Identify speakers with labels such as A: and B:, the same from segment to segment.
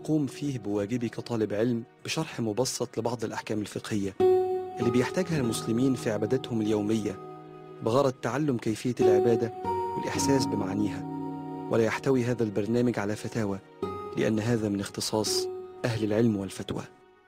A: أقوم فيه بواجبي كطالب علم بشرح مبسط لبعض الأحكام الفقهية اللي بيحتاجها المسلمين في عباداتهم اليومية بغرض تعلم كيفية العبادة والإحساس بمعانيها ولا يحتوي هذا البرنامج على فتاوى لأن هذا من اختصاص أهل العلم والفتوى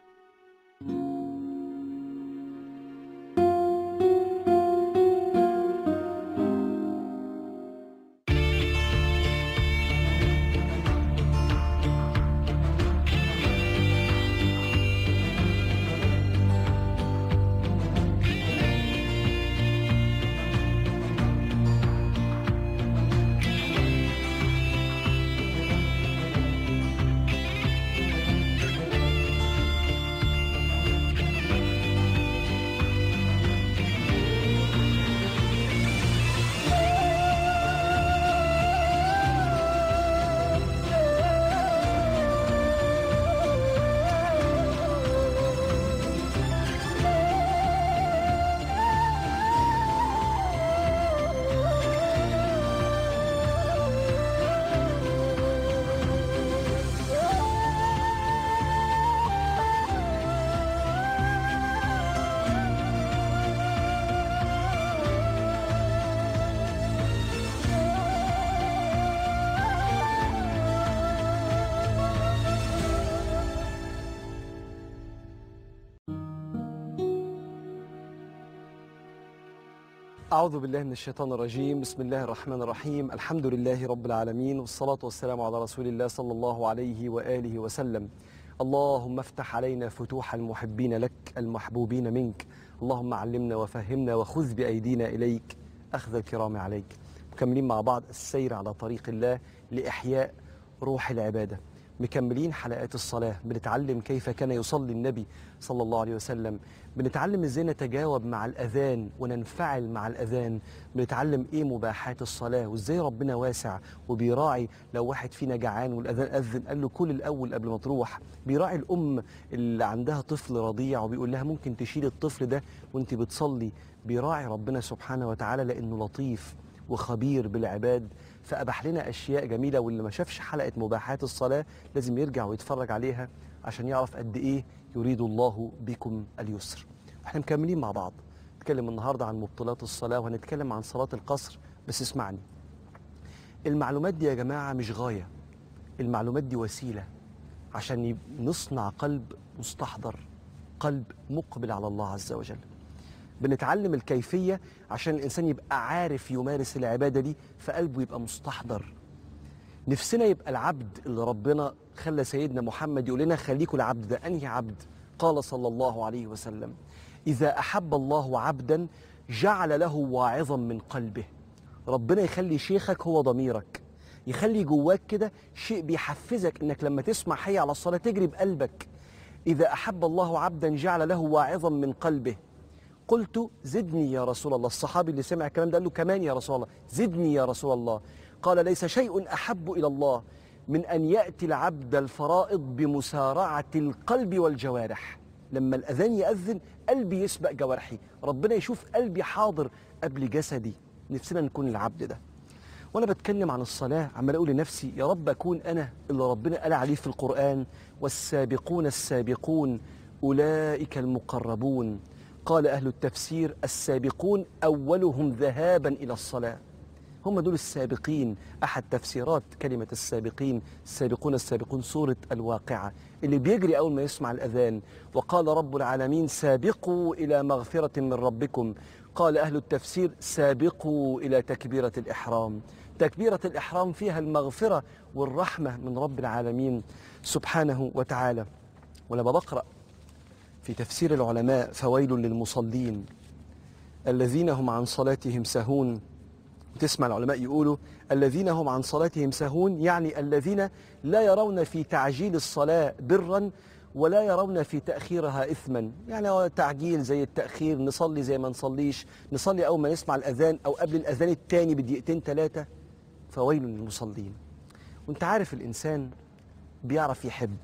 A: أعوذ بالله من الشيطان الرجيم بسم الله الرحمن الرحيم الحمد لله رب العالمين والصلاة والسلام على رسول الله صلى الله عليه وآله وسلم اللهم افتح علينا فتوح المحبين لك المحبوبين منك اللهم علمنا وفهمنا وخذ بأيدينا إليك أخذ الكرام عليك مكملين مع بعض السير على طريق الله لإحياء روح العبادة مكملين حلقات الصلاة بنتعلم كيف كان يصلي النبي صلى الله عليه وسلم بنتعلم ازاي نتجاوب مع الأذان وننفعل مع الأذان بنتعلم ايه مباحات الصلاة وازاي ربنا واسع وبيراعي لو واحد فينا جعان والأذان أذن قال له كل الأول قبل ما تروح بيراعي الأم اللي عندها طفل رضيع وبيقول لها ممكن تشيل الطفل ده وانت بتصلي بيراعي ربنا سبحانه وتعالى لأنه لطيف وخبير بالعباد فأباح لنا أشياء جميلة واللي ما شافش حلقة مباحات الصلاة لازم يرجع ويتفرج عليها عشان يعرف قد إيه يريد الله بكم اليسر احنا مكملين مع بعض نتكلم النهاردة عن مبطلات الصلاة وهنتكلم عن صلاة القصر بس اسمعني المعلومات دي يا جماعة مش غاية المعلومات دي وسيلة عشان يب- نصنع قلب مستحضر قلب مقبل على الله عز وجل بنتعلم الكيفية عشان الإنسان يبقى عارف يمارس العبادة دي فقلبه يبقى مستحضر نفسنا يبقى العبد اللي ربنا خلى سيدنا محمد يقول لنا خليكوا العبد ده أنهي عبد قال صلى الله عليه وسلم إذا أحب الله عبدا جعل له واعظا من قلبه ربنا يخلي شيخك هو ضميرك يخلي جواك كده شيء بيحفزك انك لما تسمع حي على الصلاة تجري بقلبك إذا أحب الله عبدا جعل له واعظا من قلبه قلت زدني يا رسول الله الصحابي اللي سمع الكلام ده قال له كمان يا رسول الله زدني يا رسول الله قال ليس شيء أحب إلى الله من أن يأتي العبد الفرائض بمسارعة القلب والجوارح لما الأذان يأذن قلبي يسبق جوارحي ربنا يشوف قلبي حاضر قبل جسدي نفسنا نكون العبد ده وانا بتكلم عن الصلاه عمال اقول لنفسي يا رب اكون انا اللي ربنا قال عليه في القران والسابقون السابقون اولئك المقربون قال اهل التفسير السابقون اولهم ذهابا الى الصلاه هم دول السابقين احد تفسيرات كلمه السابقين السابقون السابقون سوره الواقعه اللي بيجري اول ما يسمع الاذان وقال رب العالمين سابقوا الى مغفره من ربكم قال اهل التفسير سابقوا الى تكبيره الاحرام تكبيره الاحرام فيها المغفره والرحمه من رب العالمين سبحانه وتعالى ولما بقرا في تفسير العلماء فويل للمصلين الذين هم عن صلاتهم سهون تسمع العلماء يقولوا الذين هم عن صلاتهم سهون يعني الذين لا يرون في تعجيل الصلاة برا ولا يرون في تأخيرها إثما يعني هو تعجيل زي التأخير نصلي زي ما نصليش نصلي أول ما نسمع الأذان أو قبل الأذان التاني بدقيقتين ثلاثة فويل للمصلين وانت عارف الإنسان بيعرف يحب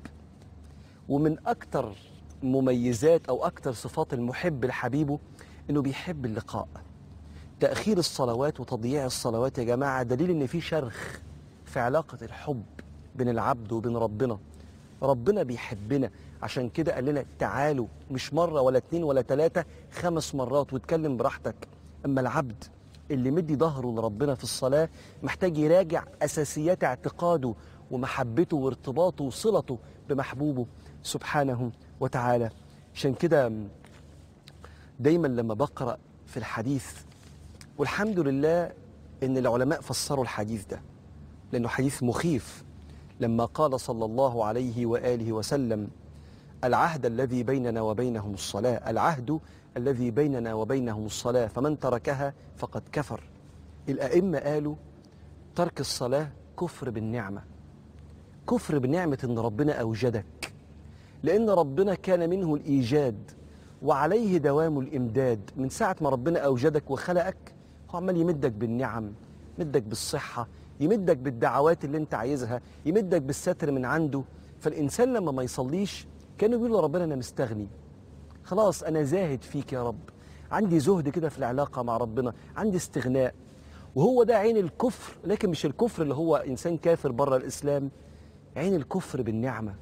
A: ومن أكتر مميزات أو أكتر صفات المحب لحبيبه إنه بيحب اللقاء تأخير الصلوات وتضييع الصلوات يا جماعة دليل إن في شرخ في علاقة الحب بين العبد وبين ربنا ربنا بيحبنا عشان كده قال لنا تعالوا مش مرة ولا اتنين ولا تلاتة خمس مرات واتكلم براحتك أما العبد اللي مدي ظهره لربنا في الصلاة محتاج يراجع أساسيات اعتقاده ومحبته وارتباطه وصلته بمحبوبه سبحانه وتعالى عشان كده دايما لما بقرأ في الحديث والحمد لله ان العلماء فسروا الحديث ده لانه حديث مخيف لما قال صلى الله عليه واله وسلم العهد الذي بيننا وبينهم الصلاه العهد الذي بيننا وبينهم الصلاه فمن تركها فقد كفر الائمه قالوا ترك الصلاه كفر بالنعمه كفر بنعمه ان ربنا اوجدك لان ربنا كان منه الايجاد وعليه دوام الامداد من ساعه ما ربنا اوجدك وخلقك هو عمال يمدك بالنعم يمدك بالصحة يمدك بالدعوات اللي انت عايزها يمدك بالستر من عنده فالإنسان لما ما يصليش كانوا بيقول لربنا أنا مستغني خلاص أنا زاهد فيك يا رب عندي زهد كده في العلاقة مع ربنا عندي استغناء وهو ده عين الكفر لكن مش الكفر اللي هو إنسان كافر بره الإسلام عين الكفر بالنعمة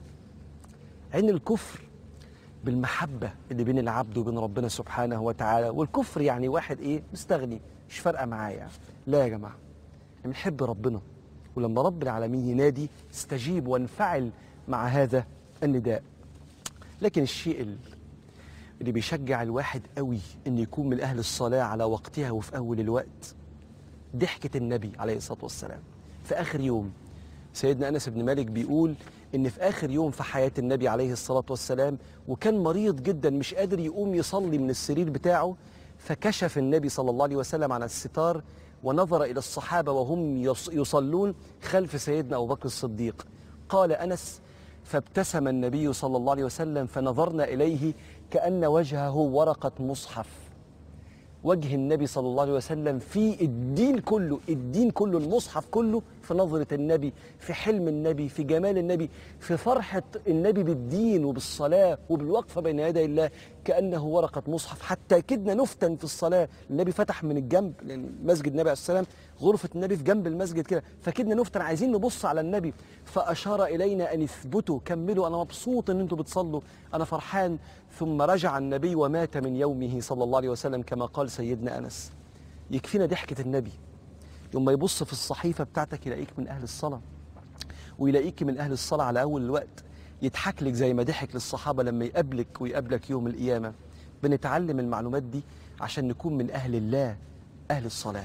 A: عين الكفر بالمحبة اللي بين العبد وبين ربنا سبحانه وتعالى والكفر يعني واحد ايه مستغني مش فارقة معايا لا يا جماعة بنحب ربنا ولما رب العالمين ينادي استجيب وانفعل مع هذا النداء لكن الشيء ال- اللي بيشجع الواحد قوي ان يكون من اهل الصلاة على وقتها وفي اول الوقت ضحكة النبي عليه الصلاة والسلام في اخر يوم سيدنا انس بن مالك بيقول ان في اخر يوم في حياه النبي عليه الصلاه والسلام وكان مريض جدا مش قادر يقوم يصلي من السرير بتاعه فكشف النبي صلى الله عليه وسلم عن الستار ونظر الى الصحابه وهم يص- يصلون خلف سيدنا ابو بكر الصديق قال انس فابتسم النبي صلى الله عليه وسلم فنظرنا اليه كان وجهه ورقه مصحف وجه النبي صلى الله عليه وسلم في الدين كله الدين كله المصحف كله في نظرة النبي في حلم النبي في جمال النبي في فرحة النبي بالدين وبالصلاة وبالوقفة بين يدي الله كأنه ورقة مصحف حتى كدنا نفتن في الصلاة النبي فتح من الجنب لأن مسجد النبي عليه السلام غرفة النبي في جنب المسجد كده فكدنا نفتن عايزين نبص على النبي فأشار إلينا أن اثبتوا كملوا أنا مبسوط أن أنتوا بتصلوا أنا فرحان ثم رجع النبي ومات من يومه صلى الله عليه وسلم كما قال سيدنا أنس يكفينا ضحكة النبي يوم ما يبص في الصحيفة بتاعتك يلاقيك من أهل الصلاة ويلاقيك من أهل الصلاة على أول الوقت يضحك لك زي ما ضحك للصحابة لما يقابلك ويقابلك يوم القيامة بنتعلم المعلومات دي عشان نكون من أهل الله أهل الصلاة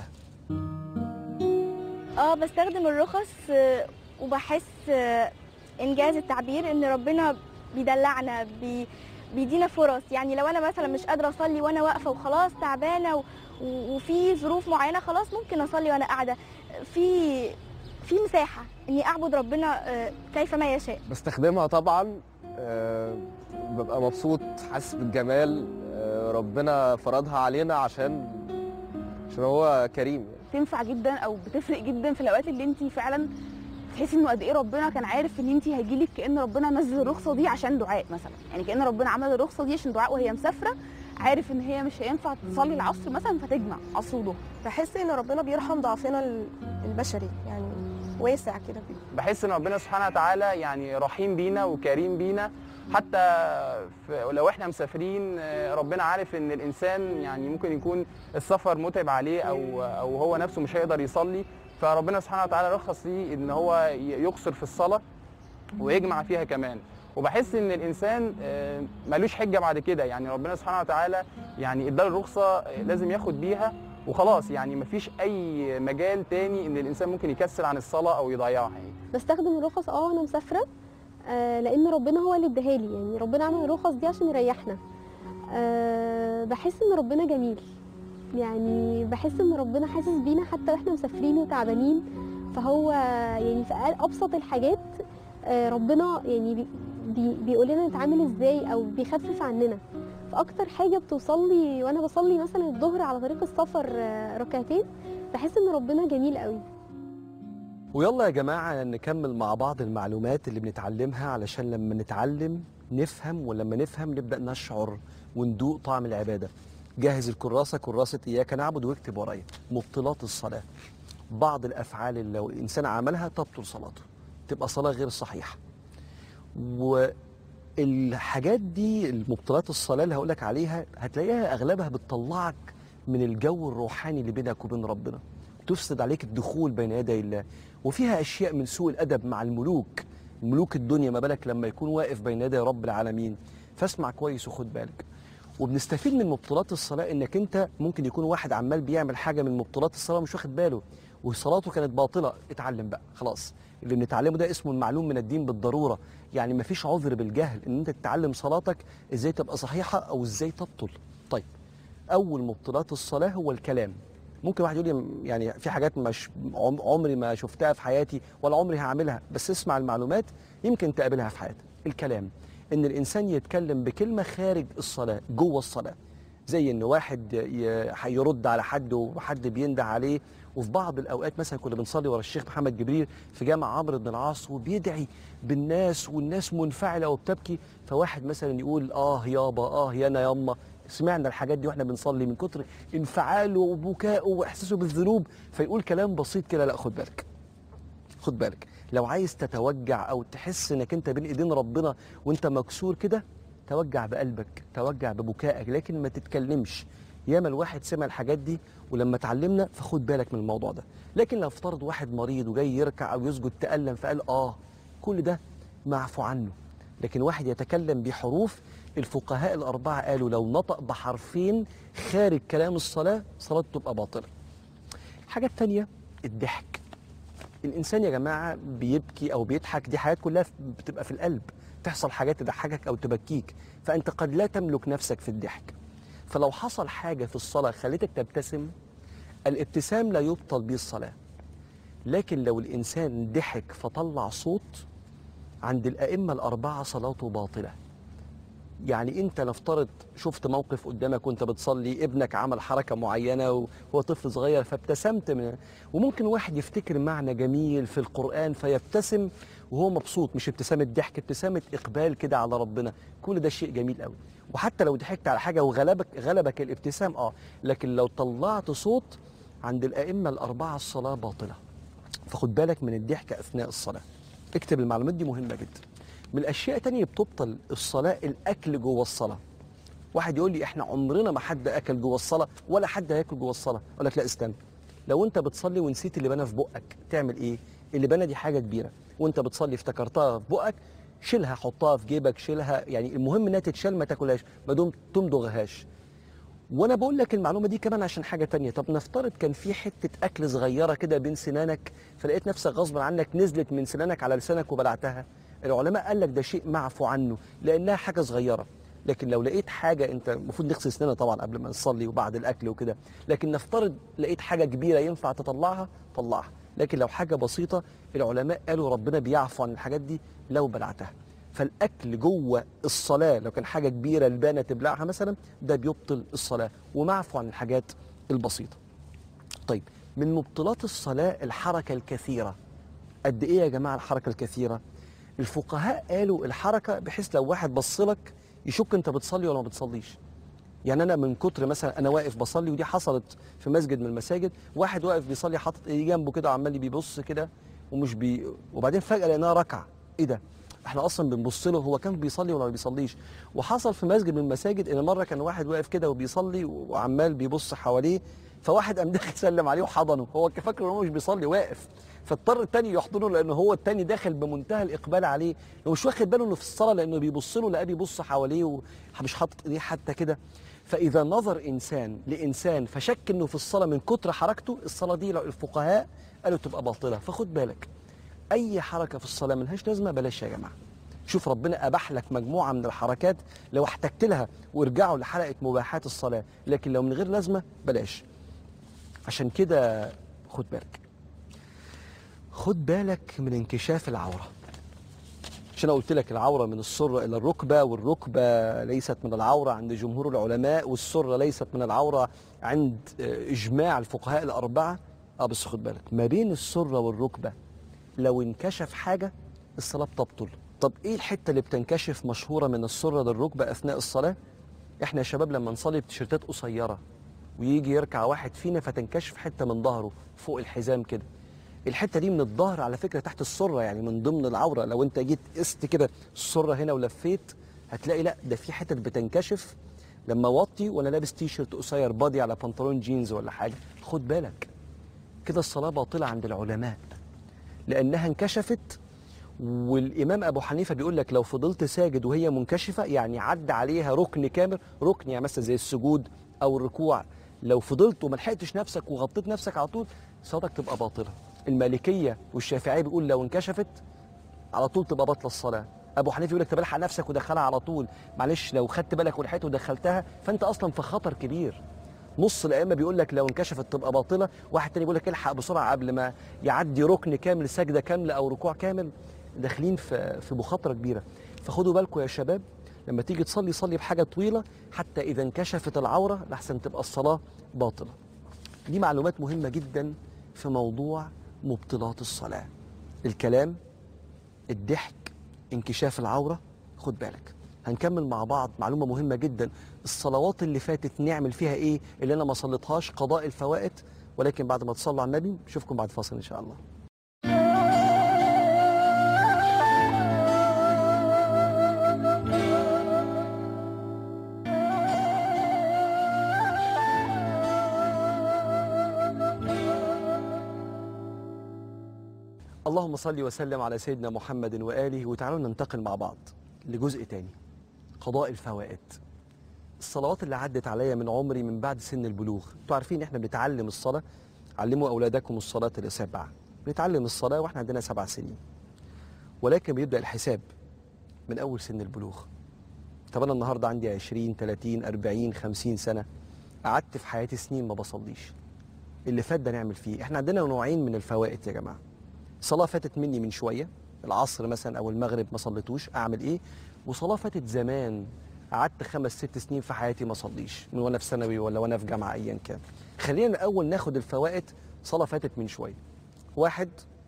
B: اه بستخدم الرخص آه، وبحس آه، انجاز التعبير ان ربنا بيدلعنا بي بيدينا فرص يعني لو انا مثلا مش قادره اصلي وانا واقفه وخلاص تعبانه و- و- وفي ظروف معينه خلاص ممكن اصلي وانا قاعده في في مساحه اني اعبد ربنا آه، كيفما يشاء
C: بستخدمها طبعا آه، ببقى مبسوط حاسس بالجمال آه، ربنا فرضها علينا عشان عشان هو كريم
D: تنفع جدا او بتفرق جدا في الاوقات اللي انت فعلا تحسي انه قد ايه ربنا كان عارف ان انت هيجيلك كان ربنا نزل الرخصه دي عشان دعاء مثلا يعني كان ربنا عمل الرخصه دي عشان دعاء وهي مسافره عارف ان هي مش هينفع تصلي العصر مثلا فتجمع عصر وظهر
E: بحس ان ربنا بيرحم ضعفنا ال- البشري يعني واسع كده
F: بحس ان ربنا سبحانه وتعالى يعني رحيم بينا وكريم بينا حتى في لو احنا مسافرين آه، ربنا عارف ان الانسان يعني ممكن يكون السفر متعب عليه او او هو نفسه مش هيقدر يصلي فربنا سبحانه وتعالى رخص ليه ان هو ي- يقصر في الصلاه ويجمع فيها كمان وبحس ان الانسان آه، ملوش حجه بعد كده يعني ربنا سبحانه وتعالى يعني اداله الرخصه آه، لازم ياخد بيها وخلاص يعني مفيش اي مجال تاني ان الانسان ممكن يكسل عن الصلاه او يضيعها يعني
G: بستخدم الرخص اه وانا مسافره آه لان ربنا هو اللي اداها لي يعني ربنا عمل الرخص دي عشان يريحنا آه بحس ان ربنا جميل يعني بحس ان ربنا حاسس بينا حتى واحنا مسافرين وتعبانين فهو يعني في أقل- ابسط الحاجات آه ربنا يعني بي- بي بيقول لنا نتعامل ازاي او بيخفف عننا فاكتر حاجه بتوصل لي وانا بصلي مثلا الظهر على طريق السفر آه ركعتين بحس ان ربنا جميل قوي
A: ويلا يا جماعة نكمل مع بعض المعلومات اللي بنتعلمها علشان لما نتعلم نفهم ولما نفهم نبدأ نشعر وندوق طعم العبادة جهز الكراسة كراسة إياك نعبد واكتب ورايا مبطلات الصلاة بعض الأفعال اللي لو الإنسان عملها تبطل صلاته تبقى صلاة غير صحيحة والحاجات دي المبطلات الصلاه اللي هقول لك عليها هتلاقيها اغلبها بتطلعك من الجو الروحاني اللي بينك وبين ربنا تفسد عليك الدخول بين يدي الله وفيها اشياء من سوء الادب مع الملوك ملوك الدنيا ما بالك لما يكون واقف بين يدي رب العالمين فاسمع كويس وخد بالك وبنستفيد من مبطلات الصلاه انك انت ممكن يكون واحد عمال بيعمل حاجه من مبطلات الصلاه مش واخد باله وصلاته كانت باطله اتعلم بقى خلاص اللي بنتعلمه ده اسمه المعلوم من الدين بالضروره يعني مفيش عذر بالجهل ان انت تتعلم صلاتك ازاي تبقى صحيحه او ازاي تبطل طيب اول مبطلات الصلاه هو الكلام ممكن واحد يقول لي يعني في حاجات مش عم- عمري ما شفتها في حياتي ولا عمري هعملها بس اسمع المعلومات يمكن تقابلها في حياتك الكلام ان الانسان يتكلم بكلمه خارج الصلاه جوه الصلاه زي ان واحد ي- هيرد على حد وحد بينده عليه وفي بعض الاوقات مثلا كنا بنصلي ورا الشيخ محمد جبريل في جامع عمرو بن العاص وبيدعي بالناس والناس منفعله وبتبكي فواحد مثلا يقول اه يابا اه يا انا ياما سمعنا الحاجات دي واحنا بنصلي من كتر انفعاله وبكائه واحساسه بالذنوب فيقول كلام بسيط كده لا خد بالك خد بالك لو عايز تتوجع او تحس انك انت بين ايدين ربنا وانت مكسور كده توجع بقلبك توجع ببكائك لكن ما تتكلمش ياما الواحد سمع الحاجات دي ولما اتعلمنا فخد بالك من الموضوع ده لكن لو افترض واحد مريض وجاي يركع او يسجد تألم فقال اه كل ده معفو عنه لكن واحد يتكلم بحروف الفقهاء الأربعة قالوا لو نطق بحرفين خارج كلام الصلاة صلاته تبقى باطلة الحاجة التانية الضحك الإنسان يا جماعة بيبكي أو بيضحك دي حاجات كلها بتبقى في القلب تحصل حاجات تضحكك أو تبكيك فأنت قد لا تملك نفسك في الضحك فلو حصل حاجة في الصلاة خلتك تبتسم الابتسام لا يبطل به الصلاة لكن لو الإنسان ضحك فطلع صوت عند الأئمة الأربعة صلاته باطلة يعني أنت نفترض شفت موقف قدامك وأنت بتصلي ابنك عمل حركة معينة وهو طفل صغير فابتسمت من وممكن واحد يفتكر معنى جميل في القرآن فيبتسم وهو مبسوط مش ابتسامة ضحك ابتسامة إقبال كده على ربنا كل ده شيء جميل قوي وحتى لو ضحكت على حاجة وغلبك غلبك الابتسام اه لكن لو طلعت صوت عند الأئمة الأربعة الصلاة باطلة فخد بالك من الضحك أثناء الصلاة اكتب المعلومات دي مهمة جدا من الأشياء تانية بتبطل الصلاة الأكل جوه الصلاة واحد يقول لي احنا عمرنا ما حد أكل جوه الصلاة ولا حد هياكل جوه الصلاة أقول لك لا استنى لو أنت بتصلي ونسيت اللبانة في بقك تعمل إيه؟ اللبانة دي حاجة كبيرة وأنت بتصلي افتكرتها في بقك شيلها حطها في جيبك شيلها يعني المهم انها تتشال ما تاكلهاش ما دام تمضغهاش وانا بقول لك المعلومه دي كمان عشان حاجه تانية طب نفترض كان في حته اكل صغيره كده بين سنانك فلقيت نفسك غصب عنك نزلت من سنانك على لسانك وبلعتها العلماء قال لك ده شيء معفو عنه لانها حاجه صغيره لكن لو لقيت حاجه انت المفروض نغسل سناننا طبعا قبل ما نصلي وبعد الاكل وكده لكن نفترض لقيت حاجه كبيره ينفع تطلعها طلعها لكن لو حاجه بسيطه العلماء قالوا ربنا بيعفو عن الحاجات دي لو بلعتها فالاكل جوه الصلاه لو كان حاجه كبيره البانه تبلعها مثلا ده بيبطل الصلاه ومعفو عن الحاجات البسيطه طيب من مبطلات الصلاه الحركه الكثيره قد ايه يا جماعه الحركه الكثيره الفقهاء قالوا الحركه بحيث لو واحد بص لك يشك انت بتصلي ولا ما بتصليش يعني انا من كتر مثلا انا واقف بصلي ودي حصلت في مسجد من المساجد واحد واقف بيصلي حاطط ايديه جنبه كده وعمال بيبص كده ومش بي وبعدين فجاه لقيناها ركعه ايه ده احنا اصلا بنبص له هو كان بيصلي ولا ما بيصليش وحصل في مسجد من المساجد ان مره كان واحد واقف كده وبيصلي وعمال بيبص حواليه فواحد قام داخل سلم عليه وحضنه هو كان فاكر ان هو مش بيصلي واقف فاضطر التاني يحضنه لان هو التاني داخل بمنتهى الاقبال عليه هو مش واخد باله انه في الصلاه لانه بيبص له لقاه بيبص حواليه ومش حاطط ايديه حتى كده فاذا نظر انسان لانسان فشك انه في الصلاه من كتر حركته الصلاه دي الفقهاء قالوا تبقى باطله فخد بالك اي حركه في الصلاه ملهاش لازمه بلاش يا جماعه شوف ربنا اباح لك مجموعه من الحركات لو احتجت لها وارجعوا لحلقه مباحات الصلاه لكن لو من غير لازمه بلاش عشان كده خد بالك خد بالك من انكشاف العوره عشان أنا قلت لك العوره من السره الى الركبه والركبه ليست من العوره عند جمهور العلماء والسره ليست من العوره عند آه، اجماع الفقهاء الاربعه اه بس خد بالك ما بين السره والركبه لو انكشف حاجه الصلاه بتبطل طب ايه الحته اللي بتنكشف مشهوره من السره للركبه اثناء الصلاه احنا يا شباب لما نصلي بتيشيرتات قصيره ويجي يركع واحد فينا فتنكشف حته من ظهره فوق الحزام كده الحته دي من الظهر على فكره تحت السره يعني من ضمن العوره لو انت جيت قست كده السره هنا ولفيت هتلاقي لا ده في حتت بتنكشف لما اوطي وانا لابس تي شيرت قصير بادي على بنطلون جينز ولا حاجه خد بالك كده الصلاه باطله عند العلماء لانها انكشفت والامام ابو حنيفه بيقول لك لو فضلت ساجد وهي منكشفه يعني عدى عليها ركن كامل ركن يعني مثلا زي السجود او الركوع لو فضلت وما لحقتش نفسك وغطيت نفسك على طول صلاتك تبقى باطله المالكيه والشافعيه بيقول لو انكشفت على طول تبقى باطله الصلاه ابو حنيفه يقول لك طب الحق نفسك ودخلها على طول معلش لو خدت بالك ولحقت ودخلتها فانت اصلا في خطر كبير نص الائمه بيقول لك لو انكشفت تبقى باطله واحد تاني بيقول لك الحق بسرعه قبل ما يعدي ركن كامل سجده كامله او ركوع كامل داخلين في في مخاطره كبيره فخدوا بالكم يا شباب لما تيجي تصلي صلي بحاجه طويله حتى اذا انكشفت العوره لحسن تبقى الصلاه باطله دي معلومات مهمه جدا في موضوع مبطلات الصلاه الكلام الضحك انكشاف العوره خد بالك هنكمل مع بعض معلومه مهمه جدا الصلوات اللي فاتت نعمل فيها ايه اللي انا ما صليتهاش قضاء الفوائد ولكن بعد ما تصلوا على النبي نشوفكم بعد فاصل ان شاء الله اللهم صل وسلم على سيدنا محمد وآله وتعالوا ننتقل مع بعض لجزء تاني قضاء الفوائد الصلوات اللي عدت عليا من عمري من بعد سن البلوغ انتوا عارفين احنا بنتعلم الصلاة علموا أولادكم الصلاة لسبعة بنتعلم الصلاة واحنا عندنا سبع سنين ولكن بيبدأ الحساب من أول سن البلوغ طب أنا النهاردة عندي 20 30 40 50 سنة قعدت في حياتي سنين ما بصليش اللي فات ده نعمل فيه احنا عندنا نوعين من الفوائد يا جماعه صلاه فاتت مني من شويه العصر مثلا او المغرب ما صليتوش اعمل ايه وصلاه فاتت زمان قعدت خمس ست سنين في حياتي ما صليش من وانا في ثانوي ولا وانا في جامعه ايا كان خلينا الاول ناخد الفوائد صلاه فاتت من شويه واحد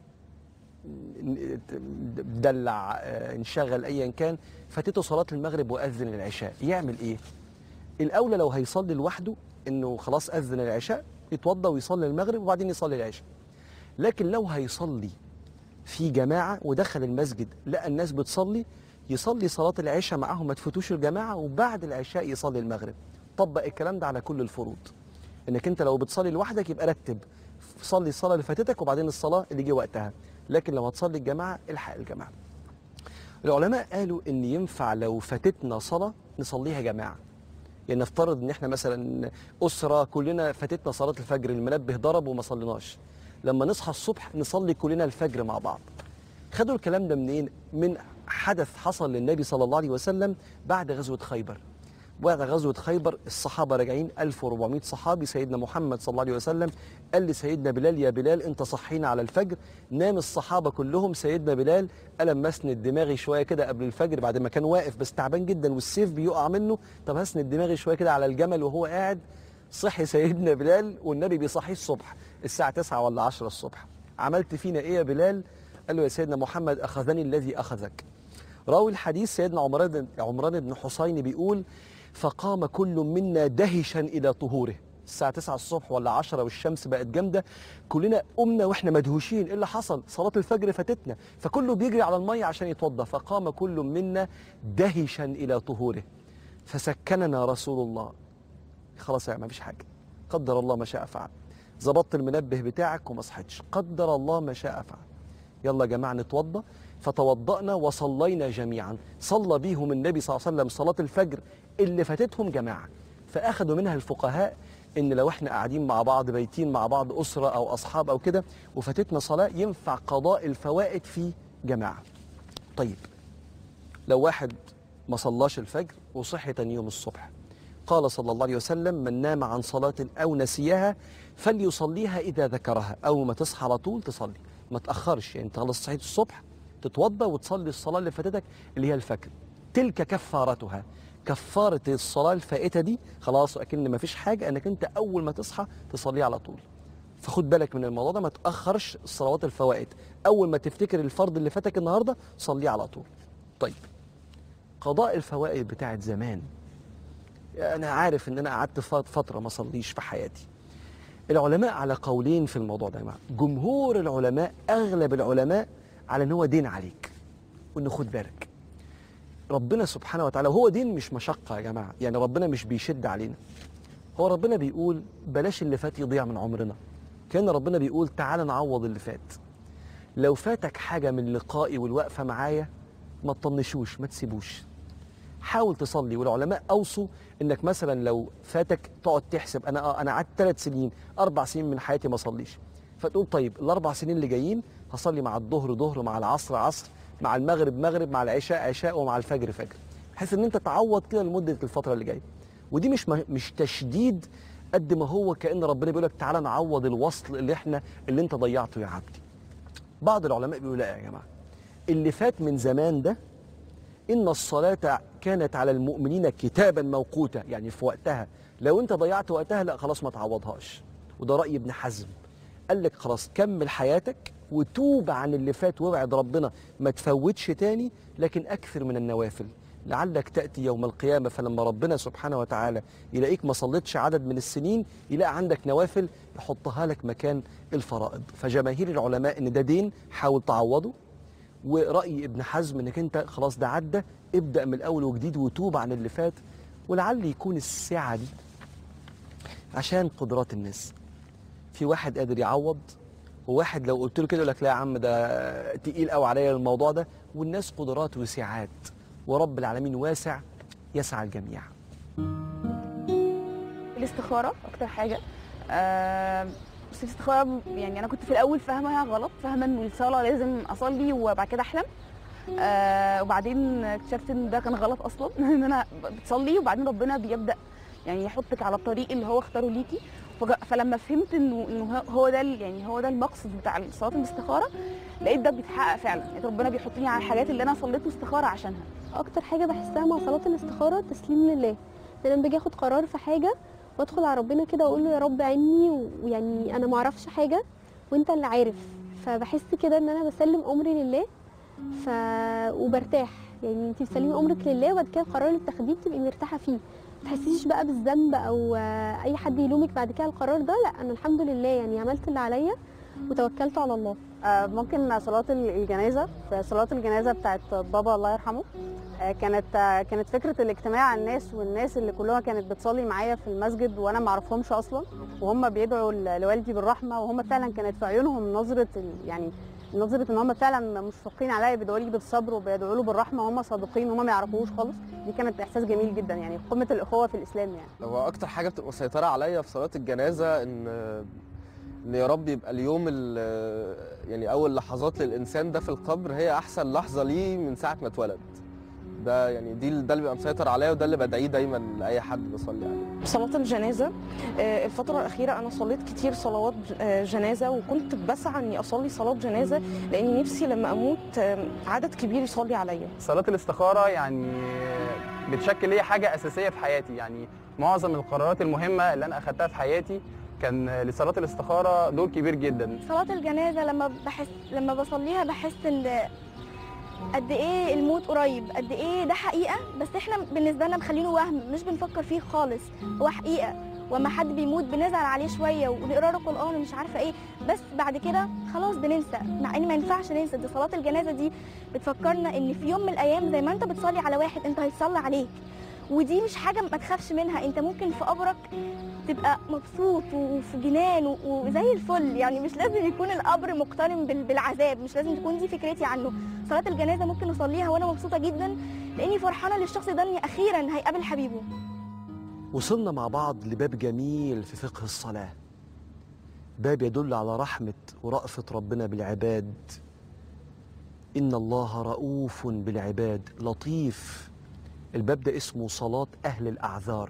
A: دلع آه، انشغل ايا كان فاتته صلاه المغرب واذن العشاء يعمل ايه الاولى لو هيصلي لوحده انه خلاص اذن العشاء يتوضى ويصلي المغرب وبعدين يصلي العشاء لكن لو هيصلي في جماعه ودخل المسجد لقى الناس بتصلي يصلي صلاه العشاء معاهم ما تفوتوش الجماعه وبعد العشاء يصلي المغرب طبق الكلام ده على كل الفروض انك انت لو بتصلي لوحدك يبقى رتب صلي الصلاه اللي فاتتك وبعدين الصلاه اللي جه وقتها لكن لو هتصلي الجماعه الحق الجماعه العلماء قالوا ان ينفع لو فاتتنا صلاه نصليها جماعه يعني نفترض ان احنا مثلا اسره كلنا فاتتنا صلاه الفجر المنبه ضرب وما صليناش لما نصحى الصبح نصلي كلنا الفجر مع بعض خدوا الكلام ده منين من حدث حصل للنبي صلى الله عليه وسلم بعد غزوه خيبر بعد غزوه خيبر الصحابه راجعين 1400 صحابي سيدنا محمد صلى الله عليه وسلم قال لسيدنا بلال يا بلال انت صحينا على الفجر نام الصحابه كلهم سيدنا بلال قلم مسند دماغي شويه كده قبل الفجر بعد ما كان واقف بس تعبان جدا والسيف بيقع منه طب هسند دماغي شويه كده على الجمل وهو قاعد صحي سيدنا بلال والنبي بيصحيه الصبح الساعه 9 ولا 10 الصبح عملت فينا ايه يا بلال قال له يا سيدنا محمد اخذني الذي اخذك راوي الحديث سيدنا عمران عمران بن حسين بيقول فقام كل منا دهشا الى طهوره الساعة 9 الصبح ولا 10 والشمس بقت جامدة كلنا قمنا واحنا مدهوشين ايه اللي حصل صلاة الفجر فاتتنا فكله بيجري على المية عشان يتوضى فقام كل منا دهشا إلى طهوره فسكننا رسول الله خلاص يا ما فيش حاجة قدر الله ما شاء فعل ظبطت المنبه بتاعك وما صحتش قدر الله ما شاء فعل يلا يا جماعة نتوضى فتوضأنا وصلينا جميعا صلى بيهم النبي صلى الله عليه وسلم صلاة الفجر اللي فاتتهم جماعة فأخذوا منها الفقهاء ان لو احنا قاعدين مع بعض بيتين مع بعض اسره او اصحاب او كده وفاتتنا صلاه ينفع قضاء الفوائد في جماعه. طيب لو واحد ما صلاش الفجر وصحي تاني يوم الصبح قال صلى الله عليه وسلم من نام عن صلاة أو نسيها فليصليها إذا ذكرها أول ما تصحى على طول تصلي ما تأخرش يعني أنت خلاص صحيت الصبح تتوضى وتصلي الصلاة اللي فاتتك اللي هي الفجر تلك كفارتها كفارة الصلاة الفائتة دي خلاص أكن ما فيش حاجة أنك أنت أول ما تصحى تصلي على طول فخد بالك من الموضوع ده ما تأخرش الصلوات الفوائد أول ما تفتكر الفرض اللي فاتك النهاردة صليه على طول طيب قضاء الفوائد بتاعت زمان انا عارف ان انا قعدت فت- فتره ما صليش في حياتي العلماء على قولين في الموضوع ده يا جماعه جمهور العلماء اغلب العلماء على ان هو دين عليك وانه خد بالك ربنا سبحانه وتعالى وهو دين مش مشقه يا جماعه يعني ربنا مش بيشد علينا هو ربنا بيقول بلاش اللي فات يضيع من عمرنا كان ربنا بيقول تعال نعوض اللي فات لو فاتك حاجه من لقائي والوقفه معايا ما تطنشوش ما تسيبوش حاول تصلي والعلماء اوصوا انك مثلا لو فاتك تقعد تحسب انا اه انا قعدت ثلاث سنين اربع سنين من حياتي ما اصليش فتقول طيب الاربع سنين اللي جايين هصلي مع الظهر ظهر مع العصر عصر مع المغرب مغرب مع العشاء عشاء ومع الفجر فجر بحيث ان انت تعوض كده لمده الفتره اللي جايه ودي مش مش تشديد قد ما هو كان ربنا بيقول لك تعالى نعوض الوصل اللي احنا اللي انت ضيعته يا عبدي بعض العلماء بيقولوا لا يا جماعه اللي فات من زمان ده إن الصلاة كانت على المؤمنين كتابا موقوتا يعني في وقتها لو أنت ضيعت وقتها لا خلاص ما تعوضهاش وده رأي ابن حزم قال لك خلاص كمل حياتك وتوب عن اللي فات ووعد ربنا ما تفوتش تاني لكن أكثر من النوافل لعلك تأتي يوم القيامة فلما ربنا سبحانه وتعالى يلاقيك ما صليتش عدد من السنين يلاقي عندك نوافل يحطها لك مكان الفرائض فجماهير العلماء ان ده دين حاول تعوضه ورأي ابن حزم انك انت خلاص ده عدى ابدأ من الاول وجديد وتوب عن اللي فات ولعل يكون السعة دي عشان قدرات الناس في واحد قادر يعوض وواحد لو قلت له كده يقول لك لا يا عم ده تقيل قوي عليا الموضوع ده والناس قدرات وسعات ورب العالمين واسع يسعى الجميع
D: الاستخاره اكتر حاجه آه بس الاستخاره يعني انا كنت في الاول فاهمها غلط فاهمه ان الصلاه لازم اصلي وبعد كده احلم آه وبعدين اكتشفت ان ده كان غلط اصلا ان انا بتصلي وبعدين ربنا بيبدا يعني يحطك على الطريق اللي هو اختاره ليكي فج- فلما فهمت انه انه هو ده ال- يعني هو ده المقصد بتاع صلاه الاستخاره لقيت ده بيتحقق فعلا لقيت ربنا بيحطني على الحاجات اللي انا صليت استخاره عشانها
G: اكتر حاجه بحسها مع صلاه الاستخاره تسليم لله انا لما باجي اخد قرار في حاجه وادخل على ربنا كده واقول له يا رب عني ويعني انا ما اعرفش حاجه وانت اللي عارف فبحس كده ان انا بسلم امري لله ف وبرتاح يعني انت بتسلمي امرك لله وبعد كده القرار اللي بتاخديه بتبقي مرتاحه فيه ما تحسيش بقى بالذنب او آه، اي حد يلومك بعد كده القرار ده لا انا الحمد لله يعني عملت اللي عليا وتوكلت على الله
H: آه، ممكن صلاة الجنازة في صلاة الجنازة بتاعت بابا الله يرحمه آه، كانت آه، كانت فكرة الاجتماع على الناس والناس اللي كلها كانت بتصلي معايا في المسجد وانا ما اعرفهمش اصلا وهم بيدعوا ل- لوالدي بالرحمة وهم فعلا كانت في عيونهم نظرة ال- يعني نظرة ان هم فعلا مشفقين عليا بيدعوا لي بالصبر وبيدعوا له بالرحمة وهم صادقين وهم ما يعرفوش خالص دي كانت احساس جميل جدا يعني قمة الاخوة في الاسلام يعني
C: هو اكتر حاجه بتبقى مسيطره عليا في صلاه الجنازه ان ان يا رب يبقى اليوم ال- يعني اول لحظات للانسان ده في القبر هي احسن لحظه ليه من ساعه ما اتولد ده يعني دي ده اللي بيبقى مسيطر عليا وده اللي بدعيه دايما لاي حد بصلي عليه
I: صلاة الجنازة آه، الفترة الأخيرة أنا صليت كتير صلوات ج- آه، جنازة وكنت بسعى إني أصلي صلاة جنازة لأني نفسي لما أموت آه، عدد كبير يصلي عليا
F: صلاة الاستخارة يعني بتشكل لي حاجة أساسية في حياتي يعني معظم القرارات المهمة اللي أنا أخدتها في حياتي كان لصلاة الاستخارة دور كبير جدا
B: صلاة الجنازة لما بحس لما بصليها بحس ان قد ايه الموت قريب قد ايه ده حقيقة بس احنا بالنسبة لنا مخلينه وهم مش بنفكر فيه خالص هو حقيقة وما حد بيموت بنزعل عليه شوية ونقرا له قرآن ومش عارفة ايه بس بعد كده خلاص بننسى مع ان ما ينفعش ننسى دي صلاة الجنازة دي بتفكرنا ان في يوم من الايام زي ما انت بتصلي على واحد انت هيتصلى عليك ودي مش حاجة ما تخافش منها انت ممكن في قبرك تبقى مبسوط وفي جنان و- وزي الفل يعني مش لازم يكون القبر مقترن بال- بالعذاب مش لازم تكون دي فكرتي عنه صلاة الجنازة ممكن اصليها وانا مبسوطة جدا لاني فرحانة للشخص ده اني اخيرا هيقابل حبيبه
A: وصلنا مع بعض لباب جميل في فقه الصلاة باب يدل على رحمة ورأفة ربنا بالعباد إن الله رؤوف بالعباد لطيف الباب ده اسمه صلاة أهل الأعذار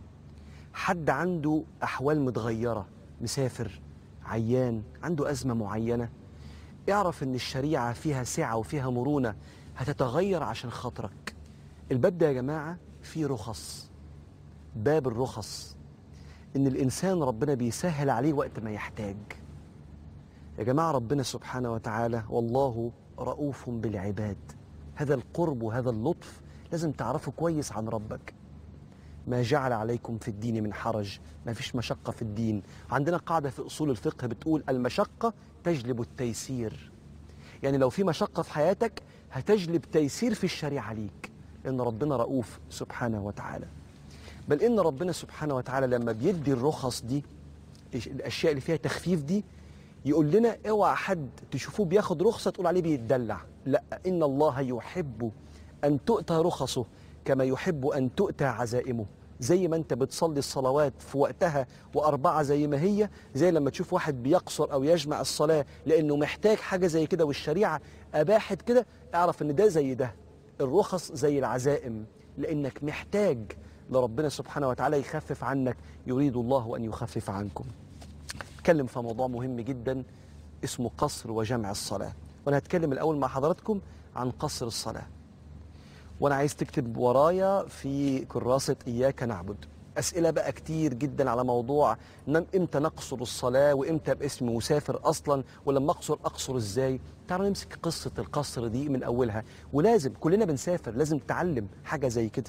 A: حد عنده أحوال متغيرة مسافر عيان عنده أزمة معينة اعرف إن الشريعة فيها سعة وفيها مرونة هتتغير عشان خاطرك الباب ده يا جماعة فيه رخص باب الرخص ان الانسان ربنا بيسهل عليه وقت ما يحتاج يا جماعه ربنا سبحانه وتعالى والله رؤوف بالعباد هذا القرب وهذا اللطف لازم تعرفه كويس عن ربك ما جعل عليكم في الدين من حرج ما فيش مشقة في الدين عندنا قاعدة في أصول الفقه بتقول المشقة تجلب التيسير يعني لو في مشقة في حياتك هتجلب تيسير في الشريعة ليك لأن ربنا رؤوف سبحانه وتعالى بل إن ربنا سبحانه وتعالى لما بيدي الرخص دي إيش- الأشياء اللي فيها تخفيف دي يقول لنا اوعى حد تشوفوه بياخد رخصة تقول عليه بيتدلع لا إن الله يحب أن تؤتى رخصه كما يحب أن تؤتى عزائمه زي ما انت بتصلي الصلوات في وقتها وأربعة زي ما هي زي لما تشوف واحد بيقصر أو يجمع الصلاة لأنه محتاج حاجة زي كده والشريعة أباحت كده اعرف أن ده زي ده الرخص زي العزائم لأنك محتاج لربنا سبحانه وتعالى يخفف عنك يريد الله أن يخفف عنكم اتكلم في موضوع مهم جدا اسمه قصر وجمع الصلاة وانا هتكلم الاول مع حضراتكم عن قصر الصلاة وانا عايز تكتب ورايا في كراسة اياك نعبد اسئلة بقى كتير جدا على موضوع نم امتى نقصر الصلاة وامتى باسم مسافر اصلا ولما اقصر اقصر ازاي تعالوا نمسك قصة القصر دي من اولها ولازم كلنا بنسافر لازم نتعلم حاجة زي كده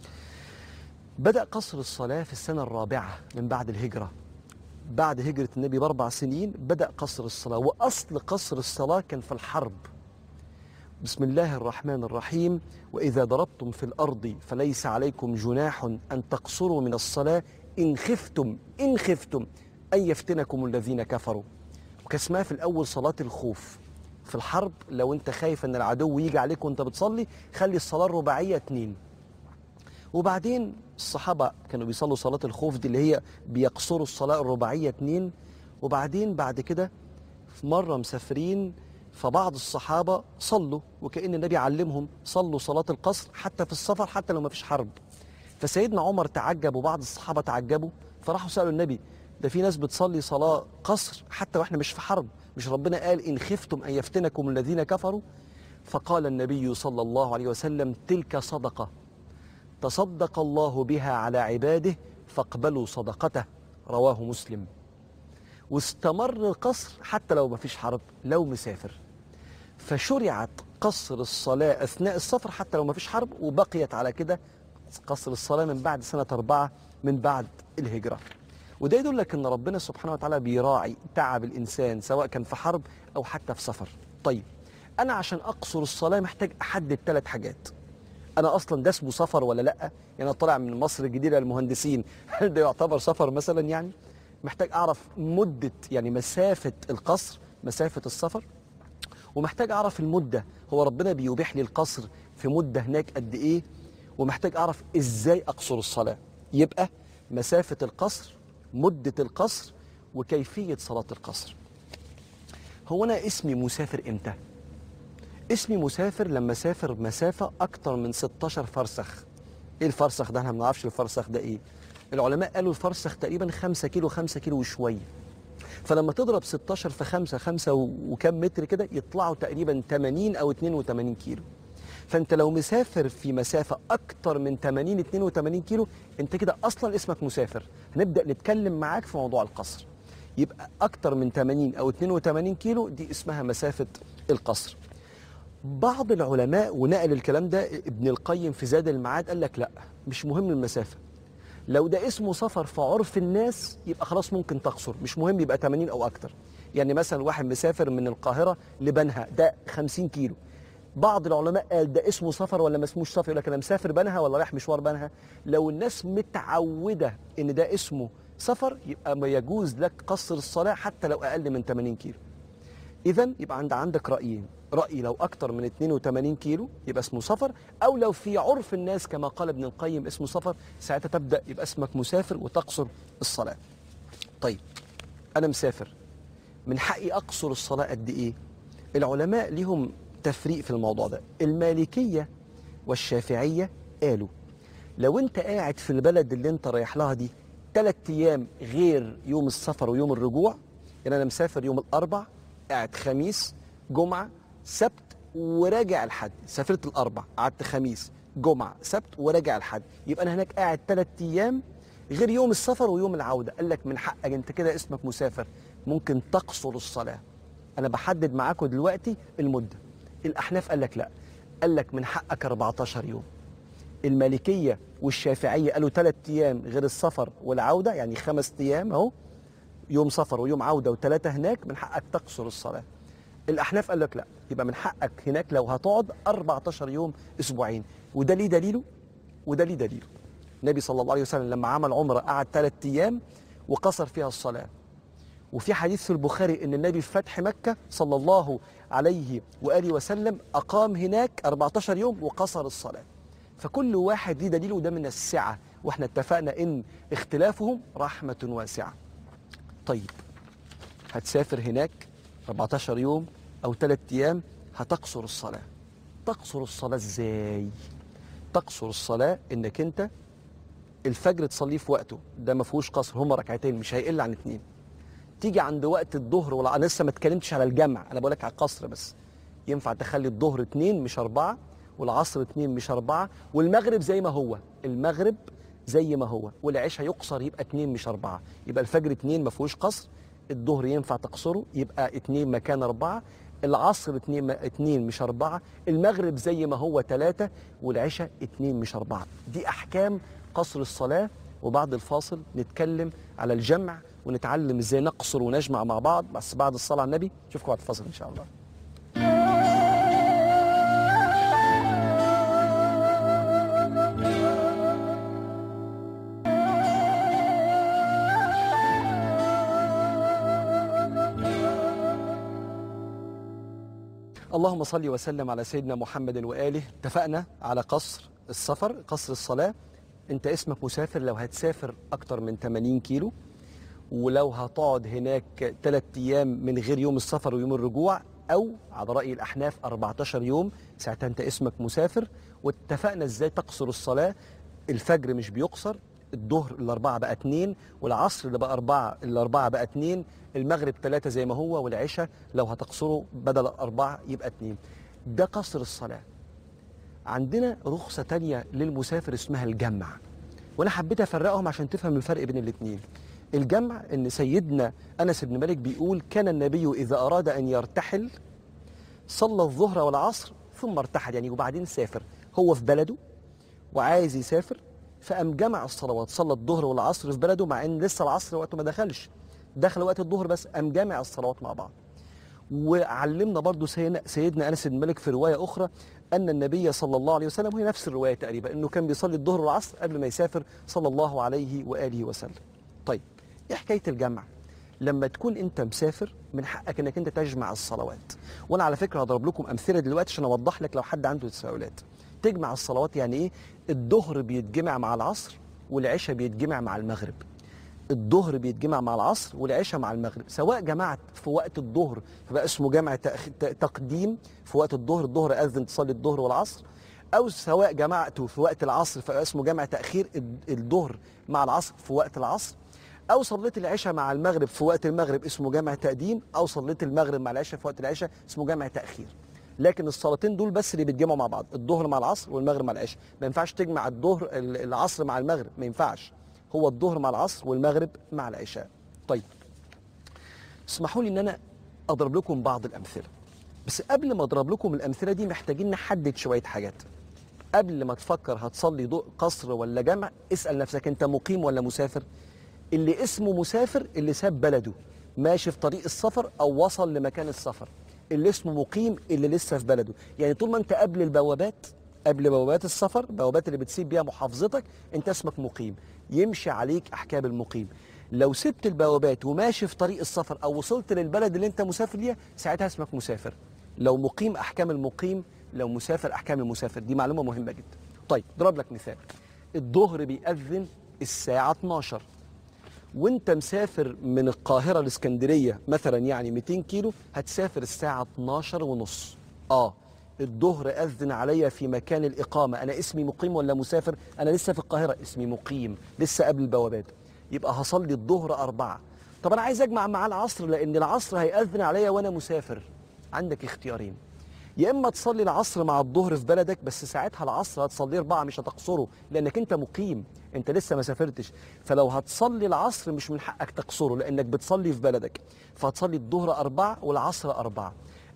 A: بدأ قصر الصلاة في السنة الرابعة من بعد الهجرة بعد هجرة النبي بأربع سنين بدأ قصر الصلاة وأصل قصر الصلاة كان في الحرب بسم الله الرحمن الرحيم وإذا ضربتم في الأرض فليس عليكم جناح أن تقصروا من الصلاة إن خفتم إن خفتم أن يفتنكم الذين كفروا وكاسمها في الأول صلاة الخوف في الحرب لو أنت خايف أن العدو يجي عليك وأنت بتصلي خلي الصلاة الرباعية اتنين وبعدين الصحابة كانوا بيصلوا صلاة الخوف دي اللي هي بيقصروا الصلاة الرباعية اتنين وبعدين بعد كده في مرة مسافرين فبعض الصحابة صلوا وكأن النبي علمهم صلوا صلاة القصر حتى في السفر حتى لو ما فيش حرب فسيدنا عمر تعجب وبعض الصحابة تعجبوا فراحوا سألوا النبي ده في ناس بتصلي صلاة قصر حتى واحنا مش في حرب مش ربنا قال إن خفتم أن يفتنكم الذين كفروا فقال النبي صلى الله عليه وسلم تلك صدقة تصدق الله بها على عباده فاقبلوا صدقته رواه مسلم واستمر القصر حتى لو ما فيش حرب لو مسافر فشرعت قصر الصلاة أثناء السفر حتى لو ما فيش حرب وبقيت على كده قصر الصلاة من بعد سنة أربعة من بعد الهجرة وده يدلك أن ربنا سبحانه وتعالى بيراعي تعب الإنسان سواء كان في حرب أو حتى في سفر طيب أنا عشان أقصر الصلاة محتاج أحدد ثلاث حاجات انا اصلا ده اسمه سفر ولا لا يعني انا طالع من مصر الجديده للمهندسين هل ده يعتبر سفر مثلا يعني محتاج اعرف مده يعني مسافه القصر مسافه السفر ومحتاج اعرف المده هو ربنا بيبيح لي القصر في مده هناك قد ايه ومحتاج اعرف ازاي اقصر الصلاه يبقى مسافه القصر مده القصر وكيفيه صلاه القصر هو انا اسمي مسافر امتى اسمي مسافر لما سافر مسافة أكتر من 16 فرسخ إيه الفرسخ ده؟ احنا ما بنعرفش الفرسخ ده إيه العلماء قالوا الفرسخ تقريبا 5 كيلو 5 كيلو وشوية فلما تضرب 16 في 5 5 وكم متر كده يطلعوا تقريبا 80 أو 82 كيلو فأنت لو مسافر في مسافة أكتر من 80 82 كيلو أنت كده أصلا اسمك مسافر هنبدأ نتكلم معاك في موضوع القصر يبقى أكتر من 80 أو 82 كيلو دي اسمها مسافة القصر بعض العلماء ونقل الكلام ده ابن القيم في زاد المعاد قال لك لا مش مهم المسافة لو ده اسمه سفر في عرف الناس يبقى خلاص ممكن تقصر مش مهم يبقى 80 أو أكتر يعني مثلا واحد مسافر من القاهرة لبنها ده 50 كيلو بعض العلماء قال ده اسمه سفر ولا ما اسموش سفر يقول لك انا مسافر بنها ولا رايح مشوار بنها لو الناس متعوده ان ده اسمه سفر يبقى ما يجوز لك قصر الصلاه حتى لو اقل من 80 كيلو اذا يبقى عند عندك رايين راي لو اكتر من 82 كيلو يبقى اسمه سفر او لو في عرف الناس كما قال ابن القيم اسمه سفر ساعتها تبدا يبقى اسمك مسافر وتقصر الصلاه طيب انا مسافر من حقي اقصر الصلاه قد ايه العلماء ليهم تفريق في الموضوع ده المالكيه والشافعيه قالوا لو انت قاعد في البلد اللي انت رايح لها دي ثلاث ايام غير يوم السفر ويوم الرجوع يعني انا مسافر يوم الاربع قاعد خميس جمعه سبت وراجع الحد سافرت الاربع قعدت خميس جمعه سبت وراجع الحد يبقى انا هناك قاعد ثلاث ايام غير يوم السفر ويوم العوده قال لك من حقك انت كده اسمك مسافر ممكن تقصر الصلاه انا بحدد معاكم دلوقتي المده الاحناف قال لك لا قال لك من حقك 14 يوم المالكيه والشافعيه قالوا ثلاث ايام غير السفر والعوده يعني خمس ايام اهو يوم سفر ويوم عوده وثلاثه هناك من حقك تقصر الصلاه الاحناف قال لك لا يبقى من حقك هناك لو هتقعد 14 يوم اسبوعين وده ليه دليله وده ليه دليله النبي صلى الله عليه وسلم لما عمل عمره قعد ثلاث ايام وقصر فيها الصلاه وفي حديث في البخاري ان النبي في فتح مكه صلى الله عليه واله وسلم اقام هناك 14 يوم وقصر الصلاه فكل واحد ليه دليله وده من السعه واحنا اتفقنا ان اختلافهم رحمه واسعه طيب هتسافر هناك 14 يوم او 3 ايام هتقصر الصلاه تقصر الصلاه ازاي تقصر الصلاه انك انت الفجر تصليه في وقته ده ما فيهوش قصر هما ركعتين مش هيقل عن اتنين تيجي عند وقت الظهر ولا انا لسه ما اتكلمتش على الجمع انا بقول لك على القصر بس ينفع تخلي الظهر اتنين مش اربعه والعصر اتنين مش اربعه والمغرب زي ما هو المغرب زي ما هو والعشاء يقصر يبقى اتنين مش اربعه يبقى الفجر اتنين ما فيهوش قصر الظهر ينفع تقصره يبقى اتنين مكان اربعه العصر اتنين, م- اتنين مش اربعه المغرب زي ما هو ثلاثه والعشاء اتنين مش اربعه دي احكام قصر الصلاه وبعد الفاصل نتكلم على الجمع ونتعلم ازاي نقصر ونجمع مع بعض بس بعد الصلاه على النبي اشوفكم بعد الفاصل ان شاء الله اللهم صل وسلم على سيدنا محمد واله اتفقنا على قصر السفر قصر الصلاه انت اسمك مسافر لو هتسافر اكتر من 80 كيلو ولو هتقعد هناك ثلاث ايام من غير يوم السفر ويوم الرجوع او على راي الاحناف 14 يوم ساعتها انت اسمك مسافر واتفقنا ازاي تقصر الصلاه الفجر مش بيقصر الظهر الأربعة بقى اتنين والعصر اللي بقى أربعة الأربعة بقى اتنين المغرب ثلاثة زي ما هو والعشاء لو هتقصره بدل أربعة يبقى اتنين ده قصر الصلاة عندنا رخصة تانية للمسافر اسمها الجمع وأنا حبيت أفرقهم عشان تفهم الفرق بين الاتنين الجمع ان سيدنا انس بن مالك بيقول كان النبي اذا اراد ان يرتحل صلى الظهر والعصر ثم ارتحل يعني وبعدين سافر هو في بلده وعايز يسافر فقام جمع الصلوات صلى الظهر والعصر في بلده مع ان لسه العصر وقته ما دخلش دخل وقت الظهر بس قام جامع الصلوات مع بعض وعلمنا برضو سيدنا, سيدنا انس بن مالك في روايه اخرى ان النبي صلى الله عليه وسلم وهي نفس الروايه تقريبا انه كان بيصلي الظهر والعصر قبل ما يسافر صلى الله عليه واله وسلم طيب ايه حكايه الجمع لما تكون انت مسافر من حقك انك انت تجمع الصلوات وانا على فكره هضرب لكم امثله دلوقتي عشان اوضح لك لو حد عنده تساؤلات تجمع الصلوات يعني ايه الظهر بيتجمع مع العصر والعشاء بيتجمع مع المغرب الظهر بيتجمع مع العصر والعشاء مع المغرب سواء جمعت في وقت الظهر فبقى اسمه جمع تأخ- ت- تقديم في وقت الظهر الظهر اذن تصلي الظهر والعصر او سواء جمعته في وقت العصر فبقى اسمه جمع تاخير الد- الظهر مع العصر في وقت العصر او صليت العشاء مع المغرب في وقت المغرب اسمه جمع تقديم او صليت المغرب مع العشاء في وقت العشاء اسمه جمع تاخير لكن الصلاتين دول بس اللي بيتجمعوا مع بعض الظهر مع العصر والمغرب مع العشاء ما ينفعش تجمع الظهر ال- العصر مع المغرب ما ينفعش هو الظهر مع العصر والمغرب مع العشاء طيب اسمحوا لي ان انا اضرب لكم بعض الامثله بس قبل ما اضرب لكم الامثله دي محتاجين نحدد شويه حاجات قبل ما تفكر هتصلي ضوء قصر ولا جمع اسال نفسك انت مقيم ولا مسافر اللي اسمه مسافر اللي ساب بلده ماشي في طريق السفر او وصل لمكان السفر اللي اسمه مقيم اللي لسه في بلده يعني طول ما انت قبل البوابات قبل بوابات السفر بوابات اللي بتسيب بيها محافظتك انت اسمك مقيم يمشي عليك احكام المقيم لو سبت البوابات وماشي في طريق السفر او وصلت للبلد اللي انت مسافر ليها ساعتها اسمك مسافر لو مقيم احكام المقيم لو مسافر احكام المسافر دي معلومه مهمه جدا طيب ضرب لك مثال الظهر بيأذن الساعه 12 وانت مسافر من القاهرة لاسكندرية مثلا يعني 200 كيلو هتسافر الساعة 12 ونص اه الظهر أذن عليا في مكان الإقامة أنا اسمي مقيم ولا مسافر أنا لسه في القاهرة اسمي مقيم لسه قبل البوابات يبقى هصلي الظهر أربعة طب أنا عايز أجمع معاه العصر لأن العصر هيأذن عليا وأنا مسافر عندك اختيارين يا اما تصلي العصر مع الظهر في بلدك بس ساعتها العصر هتصليه اربعه مش هتقصره لانك انت مقيم انت لسه ما سافرتش فلو هتصلي العصر مش من حقك تقصره لانك بتصلي في بلدك فهتصلي الظهر اربعه والعصر اربعه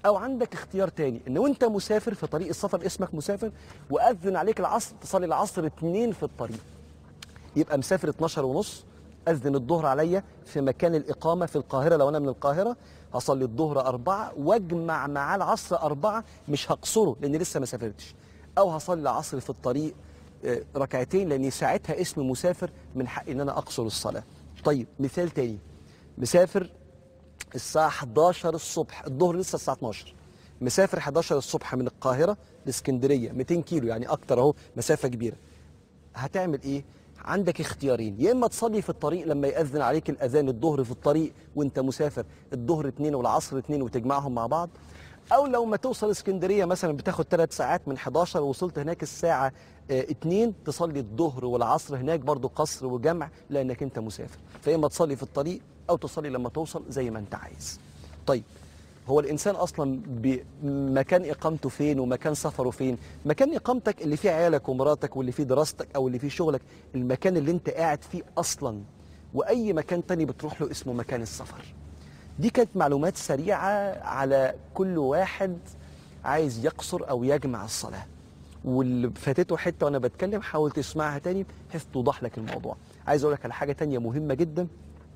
A: او عندك اختيار تاني ان وانت مسافر في طريق السفر اسمك مسافر واذن عليك العصر تصلي العصر اتنين في الطريق يبقى مسافر 12 ونص اذن الظهر عليا في مكان الاقامه في القاهره لو انا من القاهره هصلي الظهر أربعة واجمع معاه العصر أربعة مش هقصره لأني لسه ما سافرتش أو هصلي العصر في الطريق آه، ركعتين لأني ساعتها اسم مسافر من حقي إن أنا أقصر الصلاة طيب مثال تاني مسافر الساعة 11 الصبح الظهر لسه الساعة 12 مسافر 11 الصبح من القاهرة لاسكندرية 200 كيلو يعني أكتر أهو مسافة كبيرة هتعمل ايه عندك اختيارين يا اما تصلي في الطريق لما ياذن عليك الاذان الظهر في الطريق وانت مسافر الظهر اتنين والعصر اتنين وتجمعهم مع بعض او لو ما توصل اسكندريه مثلا بتاخد ثلاث ساعات من 11 ووصلت هناك الساعه اه اتنين تصلي الظهر والعصر هناك برضو قصر وجمع لانك انت مسافر فيا اما تصلي في الطريق او تصلي لما توصل زي ما انت عايز طيب هو الانسان اصلا بمكان اقامته فين ومكان سفره فين مكان اقامتك اللي فيه عيالك ومراتك واللي فيه دراستك او اللي فيه شغلك المكان اللي انت قاعد فيه اصلا واي مكان تاني بتروح له اسمه مكان السفر دي كانت معلومات سريعه على كل واحد عايز يقصر او يجمع الصلاه واللي فاتته حته وانا بتكلم حاول تسمعها تاني بحيث توضح لك الموضوع عايز اقول لك على حاجه تانية مهمه جدا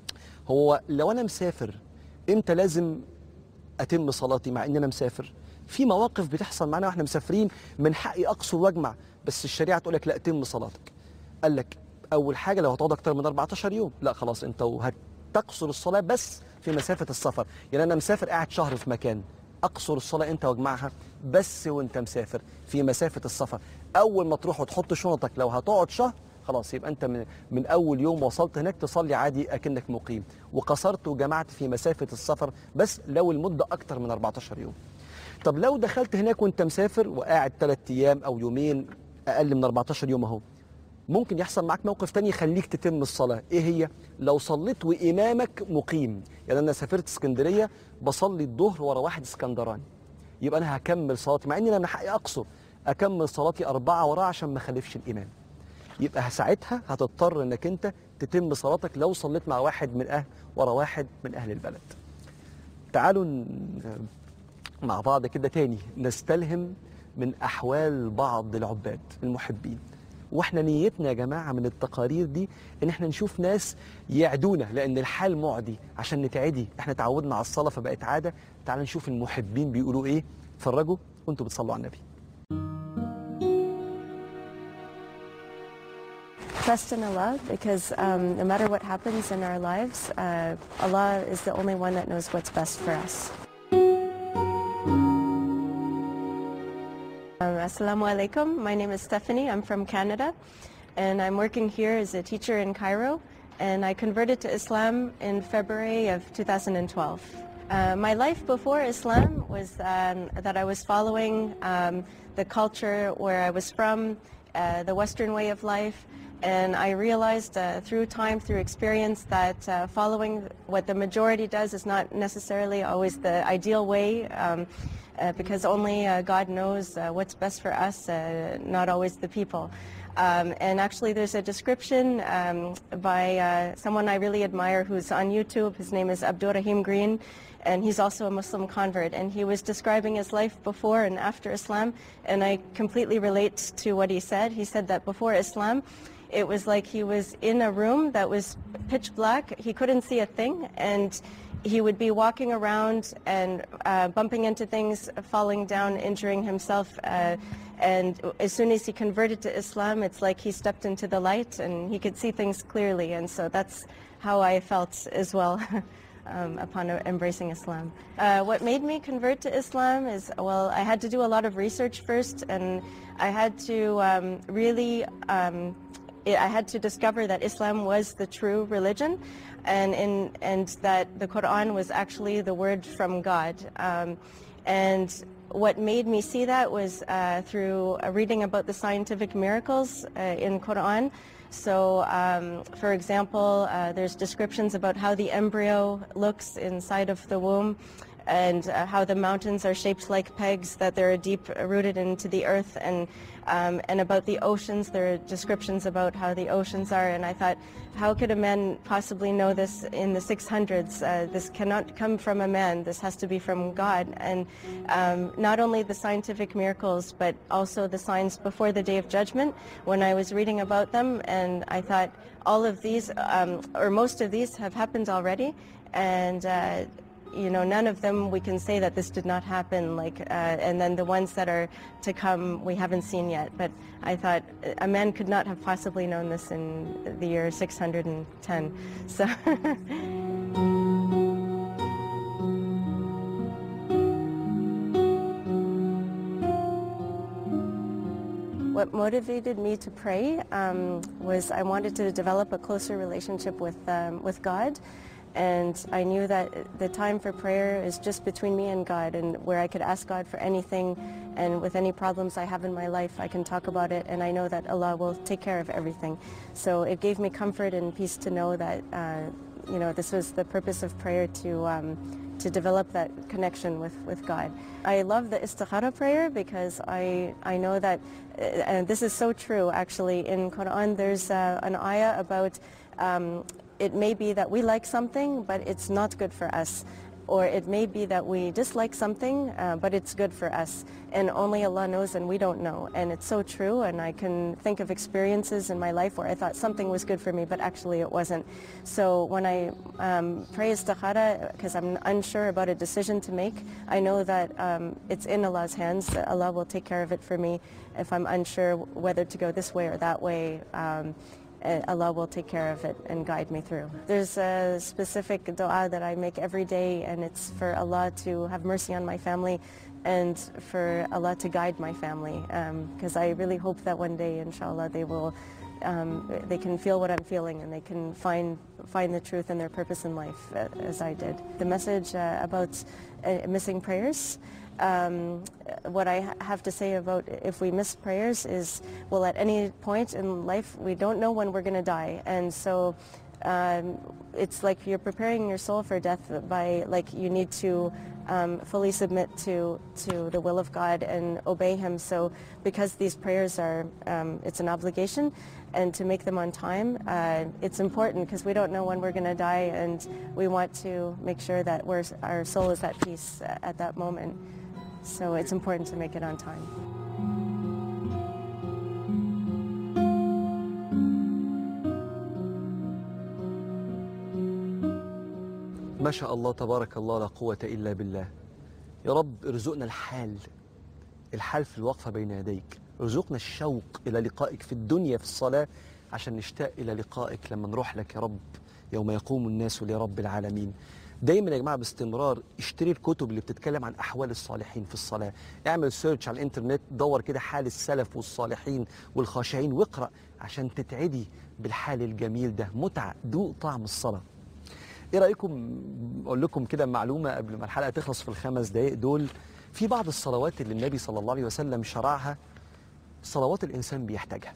A: هو لو انا مسافر امتى لازم اتم صلاتي مع ان انا مسافر في مواقف بتحصل معانا واحنا مسافرين من حقي اقصر واجمع بس الشريعه تقول لك لا اتم صلاتك قال لك اول حاجه لو هتقعد اكتر من 14 يوم لا خلاص انت هتقصر الصلاه بس في مسافه السفر يعني انا مسافر قاعد شهر في مكان اقصر الصلاه انت واجمعها بس وانت مسافر في مسافه السفر اول ما تروح وتحط شنطك لو هتقعد شهر خلاص يبقى انت من, من اول يوم وصلت هناك تصلي عادي اكنك مقيم وقصرت وجمعت في مسافه السفر بس لو المده اكتر من 14 يوم طب لو دخلت هناك وانت مسافر وقاعد ثلاث ايام او يومين اقل من 14 يوم اهو ممكن يحصل معاك موقف تاني يخليك تتم الصلاة ايه هي لو صليت وامامك مقيم يعني انا سافرت اسكندرية بصلي الظهر ورا واحد اسكندراني يبقى انا هكمل صلاتي مع اني انا من حقي اقصر اكمل صلاتي اربعة وراه عشان ما اخالفش الامام يبقى ساعتها هتضطر انك انت تتم صلاتك لو صليت مع واحد من اهل ورا واحد من اهل البلد تعالوا ن- مع بعض كده تاني نستلهم من احوال بعض العباد المحبين واحنا نيتنا يا جماعه من التقارير دي ان احنا نشوف ناس يعدونا لان الحال معدي عشان نتعدي احنا تعودنا على الصلاه فبقت عاده تعالوا نشوف المحبين بيقولوا ايه اتفرجوا وانتوا بتصلوا على النبي
J: trust in Allah because um, no matter what happens in our lives, uh, Allah is the only one that knows what's best for us. Um, Assalamu alaikum. My name is Stephanie. I'm from Canada and I'm working here as a teacher in Cairo and I converted to Islam in February of 2012. Uh, my life before Islam was um, that I was following um, the culture where I was from, uh, the Western way of life, and I realized uh, through time, through experience, that uh, following what the majority does is not necessarily always the ideal way, um, uh, because only uh, God knows uh, what's best for us, uh, not always the people. Um, and actually, there's a description um, by uh, someone I really admire who's on YouTube. His name is Abdurrahim Green, and he's also a Muslim convert. And he was describing his life before and after Islam, and I completely relate to what he said. He said that before Islam, it was like he was in a room that was pitch black. He couldn't see a thing, and he would be walking around and uh, bumping into things, falling down, injuring himself. Uh, and as soon as he converted to Islam, it's like he stepped into the light and he could see things clearly. And so that's how I felt as well. Um, upon embracing Islam. Uh, what made me convert to Islam is, well, I had to do a lot of research first, and I had to um, really um, I I had to discover that Islam was the true religion and, in, and that the Quran was actually the word from God. Um, and what made me see that was uh, through uh, reading about the scientific miracles uh, in Quran. So, um, for example, uh, there's descriptions about how the embryo looks inside of the womb. and uh, how the mountains are shaped like pegs, that they're deep rooted into the earth, and um, and about the oceans. There are descriptions about how the oceans are, and I thought, how could a man possibly know this in the 600s? Uh, this cannot come from a man. This has to be from God. And um, not only the scientific miracles, but also the signs before the Day of Judgment. When I was reading about them, and I thought all of these, um, or most of these, have happened already, and. Uh, you know, none of them we can say that this did not happen. Like, uh, and then the ones that are to come, we haven't seen yet. But I thought a man could not have possibly known this in the year 610. So. What motivated me to pray um, was I wanted to develop a closer relationship with um, with God, and I knew that the time for prayer is just between me and God, and where I could ask God for anything, and with any problems I have in my life, I can talk about it, and I know that Allah will take care of everything. So it gave me comfort and peace to know that uh, you know this was the purpose of prayer to. Um, to develop that connection with, with God. I love the istikhara prayer because I, I know that, uh, and this is so true actually, in Quran there's uh, an ayah about um, it may be that we like something but it's not good for us. Or it may be that we dislike something, uh, but it's good for us. And only Allah knows and we don't know. And it's so true. And I can think of experiences in my life where I thought something was good for me, but actually it wasn't. So when I um, pray istikhara, because I'm unsure about a decision to make, I know that um, it's in Allah's hands. That Allah will take care of it for me if I'm unsure whether to go this way or that way. Um, uh, Allah will take care of it and guide me through. There's a specific dua that I make every day and it's for Allah to have mercy on my family and for Allah to guide my family because I really hope that one day inshallah they will um, they can feel what I'm feeling and they can find find the truth and their purpose in life uh, as I did. The message uh, about uh, missing prayers um, what I ha- have to say about if we miss prayers is, well, at any point in life, we don't know when we're going to die. And so um, it's like you're preparing your soul for death by, like, you need to um, fully submit to, to the will of God and obey Him. So because these prayers are, um, it's an obligation, and to make them on time, uh, it's important because we don't know when we're going to die, and we want to make sure that we're, our soul is at peace uh, at that moment. So it's important to make it on time.
A: ما شاء الله تبارك الله لا قوة إلا بالله يا رب ارزقنا الحال الحال في الوقفة بين يديك ارزقنا الشوق إلى لقائك في الدنيا في الصلاة عشان نشتاق إلى لقائك لما نروح لك يا رب يوم يقوم الناس لرب العالمين دايما يا جماعه باستمرار اشتري الكتب اللي بتتكلم عن احوال الصالحين في الصلاه اعمل سيرش على الانترنت دور كده حال السلف والصالحين والخاشعين واقرا عشان تتعدي بالحال الجميل ده متعه دوق طعم الصلاه ايه رايكم اقول لكم كده معلومه قبل ما الحلقه تخلص في الخمس دقائق دول في بعض الصلوات اللي النبي صلى الله عليه وسلم شرعها صلوات الانسان بيحتاجها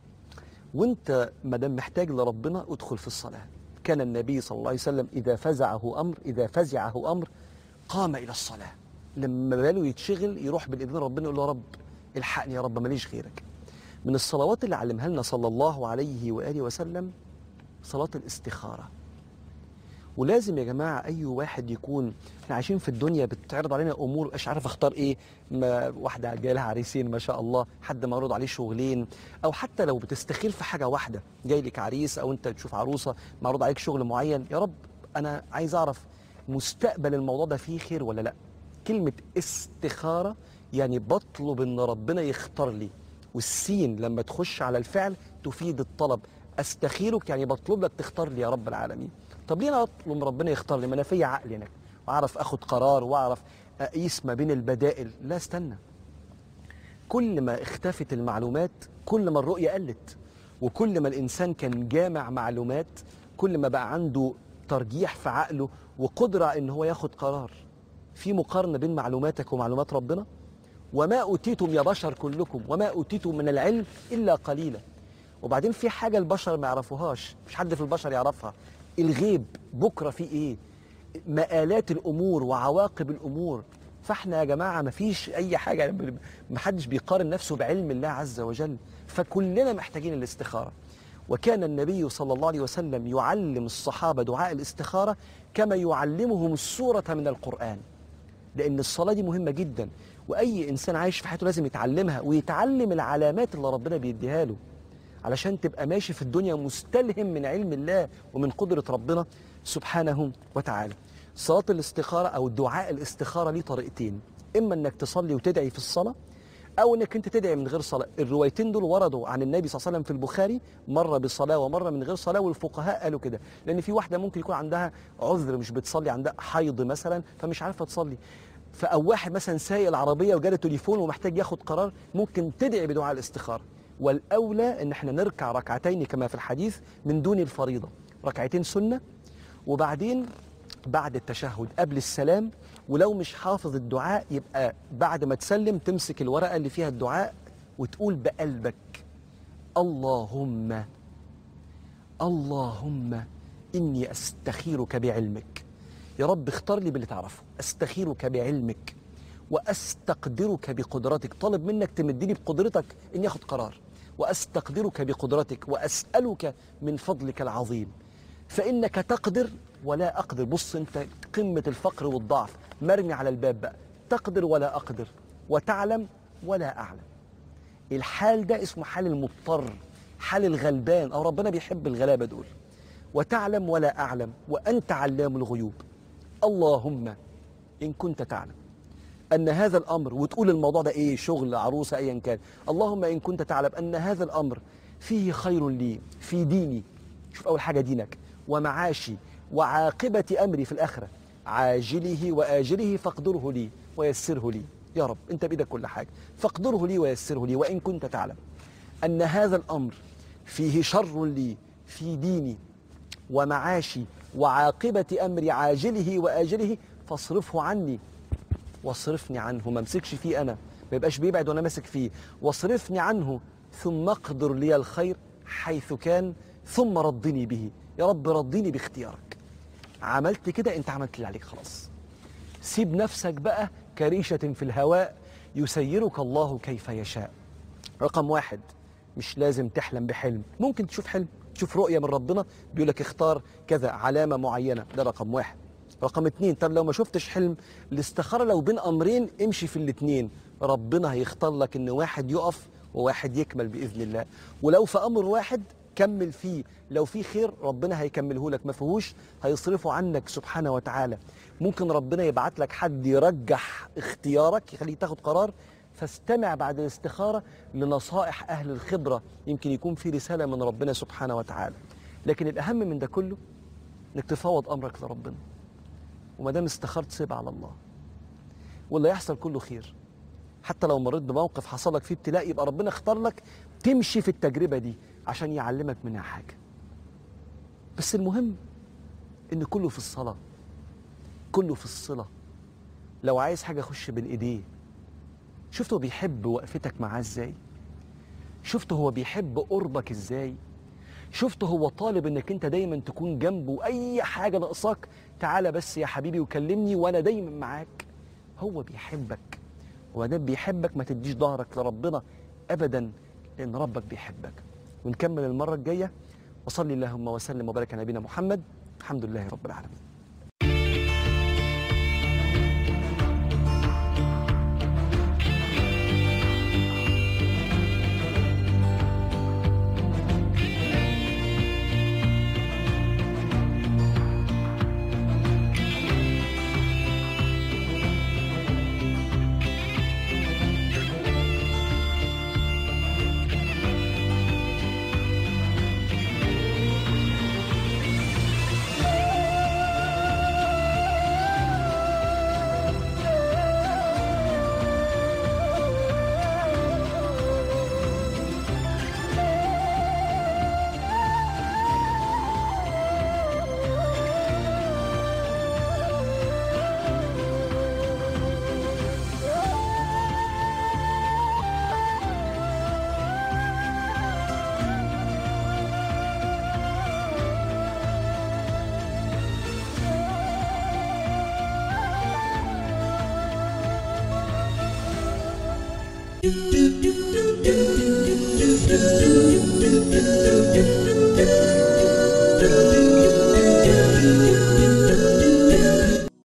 A: وانت ما دام محتاج لربنا ادخل في الصلاه كان النبي صلى الله عليه وسلم إذا فزعه أمر إذا فزعه أمر قام إلى الصلاة لما باله يتشغل يروح بالإذن ربنا يقول له يا رب الحقني يا رب ماليش غيرك من الصلوات اللي علمها لنا صلى الله عليه وآله وسلم صلاة الاستخارة ولازم يا جماعة أي واحد يكون احنا عايشين في الدنيا بتعرض علينا أمور مش عارف أختار إيه ما واحدة جاي لها عريسين ما شاء الله حد معروض عليه شغلين أو حتى لو بتستخيل في حاجة واحدة جاي لك عريس أو أنت تشوف عروسة معروض عليك شغل معين يا رب أنا عايز أعرف مستقبل الموضوع ده فيه خير ولا لأ كلمة استخارة يعني بطلب إن ربنا يختار لي والسين لما تخش على الفعل تفيد الطلب استخيرك يعني بطلب لك تختار لي يا رب العالمين طب ليه انا اطلب من ربنا يختار لي ما انا فيا عقل هناك واعرف اخد قرار واعرف اقيس ما بين البدائل لا استنى كل ما اختفت المعلومات كل ما الرؤيه قلت وكل ما الانسان كان جامع معلومات كل ما بقى عنده ترجيح في عقله وقدره ان هو ياخد قرار في مقارنه بين معلوماتك ومعلومات ربنا وما اوتيتم يا بشر كلكم وما اوتيتم من العلم الا قليلا وبعدين في حاجه البشر ما يعرفوهاش مش حد في البشر يعرفها الغيب بكره في ايه مآلات الامور وعواقب الامور فاحنا يا جماعه ما فيش اي حاجه ما حدش بيقارن نفسه بعلم الله عز وجل فكلنا محتاجين الاستخاره وكان النبي صلى الله عليه وسلم يعلم الصحابه دعاء الاستخاره كما يعلمهم السوره من القران لان الصلاه دي مهمه جدا واي انسان عايش في حياته لازم يتعلمها ويتعلم العلامات اللي ربنا بيديها له علشان تبقى ماشي في الدنيا مستلهم من علم الله ومن قدره ربنا سبحانه وتعالى صلاه الاستخاره او دعاء الاستخاره ليه طريقتين اما انك تصلي وتدعي في الصلاه او انك انت تدعي من غير صلاه الروايتين دول وردوا عن النبي صلى الله عليه وسلم في البخاري مره بصلاه ومره من غير صلاه والفقهاء قالوا كده لان في واحده ممكن يكون عندها عذر مش بتصلي عندها حيض مثلا فمش عارفه تصلي فأو واحد مثلا سايق العربيه وجاله تليفون ومحتاج ياخد قرار ممكن تدعي بدعاء الاستخاره والاولى ان احنا نركع ركعتين كما في الحديث من دون الفريضه ركعتين سنه وبعدين بعد التشهد قبل السلام ولو مش حافظ الدعاء يبقى بعد ما تسلم تمسك الورقة اللي فيها الدعاء وتقول بقلبك اللهم اللهم إني أستخيرك بعلمك يا رب اختار لي باللي تعرفه أستخيرك بعلمك وأستقدرك بقدرتك طالب منك تمدني بقدرتك إني أخد قرار وأستقدرك بقدرتك وأسألك من فضلك العظيم فإنك تقدر ولا أقدر بص أنت قمة الفقر والضعف مرمي على الباب بقى تقدر ولا أقدر وتعلم ولا أعلم الحال ده اسمه حال المضطر حال الغلبان أو ربنا بيحب الغلابة دول وتعلم ولا أعلم وأنت علام الغيوب اللهم إن كنت تعلم أن هذا الأمر وتقول الموضوع ده إيه شغل عروسة أيا كان اللهم إن كنت تعلم أن هذا الأمر فيه خير لي في ديني شوف أول حاجة دينك ومعاشي وعاقبة أمري في الآخرة عاجله وآجله فاقدره لي ويسره لي يا رب أنت بإيدك كل حاجة فاقدره لي ويسره لي وإن كنت تعلم أن هذا الأمر فيه شر لي في ديني ومعاشي وعاقبة أمري عاجله وآجله فاصرفه عني واصرفني عنه ما امسكش فيه أنا ما يبقاش بيبعد وأنا ماسك فيه واصرفني عنه ثم اقدر لي الخير حيث كان ثم ردني به يا رب ردني باختيارك عملت كده انت عملت اللي عليك خلاص سيب نفسك بقى كريشة في الهواء يسيرك الله كيف يشاء رقم واحد مش لازم تحلم بحلم ممكن تشوف حلم تشوف رؤية من ربنا بيقول لك اختار كذا علامة معينة ده رقم واحد رقم اتنين طب لو ما شفتش حلم الاستخارة لو بين أمرين امشي في الاتنين ربنا هيختار لك ان واحد يقف وواحد يكمل بإذن الله ولو في أمر واحد كمل فيه لو في خير ربنا هيكمله لك ما فيهوش هيصرفه عنك سبحانه وتعالى ممكن ربنا يبعت لك حد يرجح اختيارك يخليك تاخد قرار فاستمع بعد الاستخارة لنصائح أهل الخبرة يمكن يكون في رسالة من ربنا سبحانه وتعالى لكن الأهم من ده كله إنك تفوض أمرك لربنا وما دام استخرت سيب على الله واللي يحصل كله خير حتى لو مريت بموقف حصل لك فيه ابتلاء يبقى ربنا اختار لك تمشي في التجربة دي عشان يعلمك منها حاجة بس المهم إن كله في الصلاة كله في الصلة لو عايز حاجة خش بين إيديه شفت هو بيحب وقفتك معاه ازاي شفت هو بيحب قربك ازاي شفت هو طالب انك انت دايما تكون جنبه اي حاجه ناقصاك تعالى بس يا حبيبي وكلمني وانا دايما معاك هو بيحبك وما دام بيحبك ما تديش ظهرك لربنا ابدا لان ربك بيحبك ونكمل المره الجايه وصلي اللهم وسلم وبارك على نبينا محمد الحمد لله رب العالمين
K: Thank you.